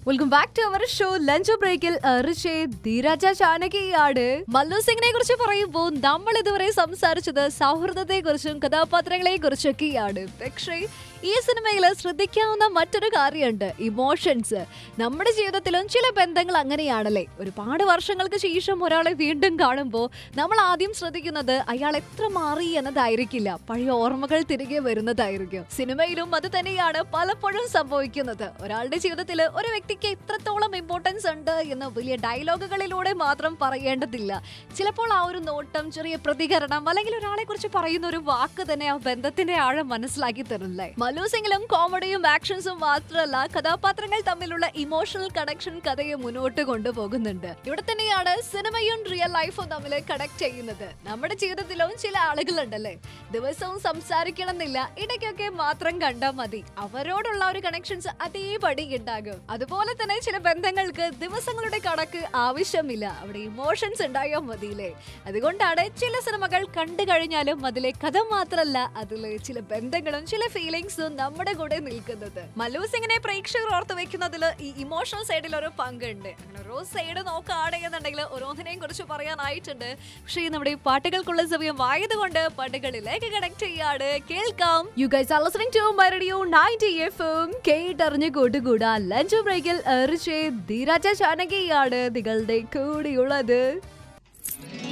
welcome back to our show lunch ബ്രേക്കിൽ ഋഷേ ധീരജ ചാനകിയാണ് മല്ലു സിംഗിനെ കുറിച്ച് പറയുമ്പോൾ നമ്മൾ ഇതുവരെ സംസാരിച്ചത് സൗഹൃദത്തെ കുറിച്ചും കഥാപാത്രങ്ങളെ കുറിച്ചൊക്കെയാണ് പക്ഷേ ഈ സിനിമയിൽ ശ്രദ്ധിക്കാവുന്ന മറ്റൊരു കാര്യമുണ്ട് ഇമോഷൻസ് നമ്മുടെ ജീവിതത്തിലും ചില ബന്ധങ്ങൾ അങ്ങനെയാണല്ലേ ഒരുപാട് വർഷങ്ങൾക്ക് ശേഷം ഒരാളെ വീണ്ടും കാണുമ്പോൾ നമ്മൾ ആദ്യം ശ്രദ്ധിക്കുന്നത് അയാൾ എത്ര മാറി എന്നതായിരിക്കില്ല പഴയ ഓർമ്മകൾ തിരികെ വരുന്നതായിരിക്കും സിനിമയിലും അത് തന്നെയാണ് പലപ്പോഴും സംഭവിക്കുന്നത് ഒരാളുടെ ജീവിതത്തിൽ ഒരു വ്യക്തിക്ക് എത്രത്തോളം ഇമ്പോർട്ടൻസ് ഉണ്ട് എന്ന് വലിയ ഡയലോഗുകളിലൂടെ മാത്രം പറയേണ്ടതില്ല ചിലപ്പോൾ ആ ഒരു നോട്ടം ചെറിയ പ്രതികരണം അല്ലെങ്കിൽ ഒരാളെ കുറിച്ച് പറയുന്ന ഒരു വാക്ക് തന്നെ ആ ബന്ധത്തിന്റെ ആഴം മനസ്സിലാക്കി തരില്ലേ മല്ലു സിംഗിലും കോമഡിയും ആക്ഷൻസും മാത്രമല്ല കഥാപാത്രങ്ങൾ തമ്മിലുള്ള ഇമോഷണൽ കണക്ഷൻ കഥയെ മുന്നോട്ട് കൊണ്ടുപോകുന്നുണ്ട് ഇവിടെ തന്നെയാണ് സിനിമയും റിയൽ ലൈഫും തമ്മിൽ കണക്ട് ചെയ്യുന്നത് നമ്മുടെ ജീവിതത്തിലും ചില ആളുകളുണ്ടല്ലേ ദിവസവും സംസാരിക്കണം എന്നില്ല ഇടയ്ക്കൊക്കെ മാത്രം കണ്ടാൽ മതി അവരോടുള്ള ഒരു കണക്ഷൻസ് അതേപടി ഉണ്ടാകും അതുപോലെ തന്നെ ചില ബന്ധങ്ങൾക്ക് ദിവസങ്ങളുടെ കണക്ക് ആവശ്യമില്ല അവിടെ ഇമോഷൻസ് ഉണ്ടായാൽ മതിയില്ലേ അതുകൊണ്ടാണ് ചില സിനിമകൾ കണ്ടു കഴിഞ്ഞാലും അതിലെ കഥ മാത്രമല്ല അതിലെ ചില ബന്ധങ്ങളും ചില ഫീലിങ്സും നമ്മുടെ കൂടെ നിൽക്കുന്നത് മല്ലു സിംഗിനെ പ്രേക്ഷകർ ഓർത്ത് വെക്കുന്നതിൽ ഈ ഇമോഷണൽ സൈഡിൽ ഒരു പങ്കുണ്ട് അങ്ങനെ ഓരോ സൈഡ് നോക്കുകയാണെന്നുണ്ടെങ്കിൽ ഓരോന്നിനെയും കുറിച്ച് പറയാനായിട്ടുണ്ട് പക്ഷേ നമ്മുടെ ഈ പാട്ടുകൾക്കുള്ള സമയം ആയതുകൊണ്ട് പാട്ടുകളിലേക്ക് കണക്ട് ചെയ്യാണ് കേൾക്കാം you guys are listening to my radio 90 FM കേട്ടറിഞ്ഞ് കൂട്ടുകൂടാ ലഞ്ച് ബ്രേക്കിൽ എറിച്ച് ധീരാജ ചാനകിയാണ് നിങ്ങളുടെ കൂടെയുള്ളത്